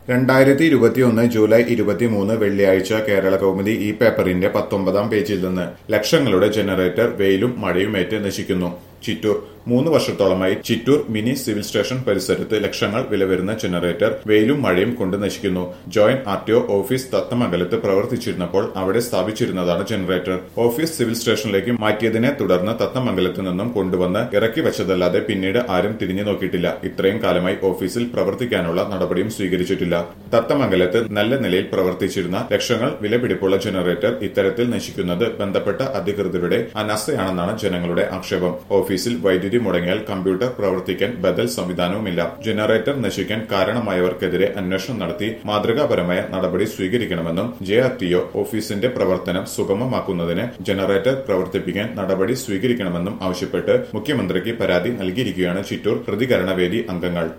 രണ്ടായിരത്തി ഇരുപത്തിയൊന്ന് ജൂലൈ ഇരുപത്തിമൂന്ന് വെള്ളിയാഴ്ച കേരള കൗമുദി ഈ പേപ്പറിന്റെ പത്തൊമ്പതാം പേജിൽ നിന്ന് ലക്ഷങ്ങളുടെ ജനറേറ്റർ വെയിലും മഴയുമേറ്റ് നശിക്കുന്നു ചിറ്റൂർ മൂന്ന് വർഷത്തോളമായി ചിറ്റൂർ മിനി സിവിൽ സ്റ്റേഷൻ പരിസരത്ത് ലക്ഷങ്ങൾ വില വരുന്ന ജനറേറ്റർ വെയിലും മഴയും കൊണ്ട് നശിക്കുന്നു joint R T O office തത്തമംഗലത്ത് പ്രവർത്തിച്ചിരുന്നപ്പോൾ അവിടെ സ്ഥാപിച്ചിരുന്നതാണ് ജനറേറ്റർ ഓഫീസ് സിവിൽ സ്റ്റേഷനിലേക്ക് മാറ്റിയതിനെ തുടർന്ന് തത്തമംഗലത്ത് നിന്നും കൊണ്ടുവന്ന് ഇറക്കി വെച്ചതല്ലാതെ പിന്നീട് ആരും തിരിഞ്ഞു നോക്കിയിട്ടില്ല ഇത്രയും കാലമായി ഓഫീസിൽ പ്രവർത്തിക്കാനുള്ള നടപടിയും സ്വീകരിച്ചിട്ടില്ല തത്തമംഗലത്ത് നല്ല നിലയിൽ പ്രവർത്തിച്ചിരുന്ന ലക്ഷങ്ങൾ വിലപിടിപ്പുള്ള ജനറേറ്റർ ഇത്തരത്തിൽ നശിക്കുന്നത് ബന്ധപ്പെട്ട അധികൃതരുടെ അനാസ്ഥയാണെന്നാണ് ജനങ്ങളുടെ ആക്ഷേപം ഓഫീസിൽ വൈദ്യുതി മുടങ്ങിയാൽ കമ്പ്യൂട്ടർ പ്രവർത്തിക്കാൻ ബദൽ സംവിധാനവുമില്ല ജനറേറ്റർ നശിക്കാൻ കാരണമായവർക്കെതിരെ അന്വേഷണം നടത്തി മാതൃകാപരമായ നടപടി സ്വീകരിക്കണമെന്നും ജെ ആർ ടി ഒ ഓഫീസിന്റെ പ്രവർത്തനം സുഗമമാക്കുന്നതിന് ജനറേറ്റർ പ്രവർത്തിപ്പിക്കാൻ നടപടി സ്വീകരിക്കണമെന്നും ആവശ്യപ്പെട്ട് മുഖ്യമന്ത്രിക്ക് പരാതി നൽകിയിരിക്കുകയാണ് ചിറ്റൂർ പ്രതികരണവേദി അംഗങ്ങൾ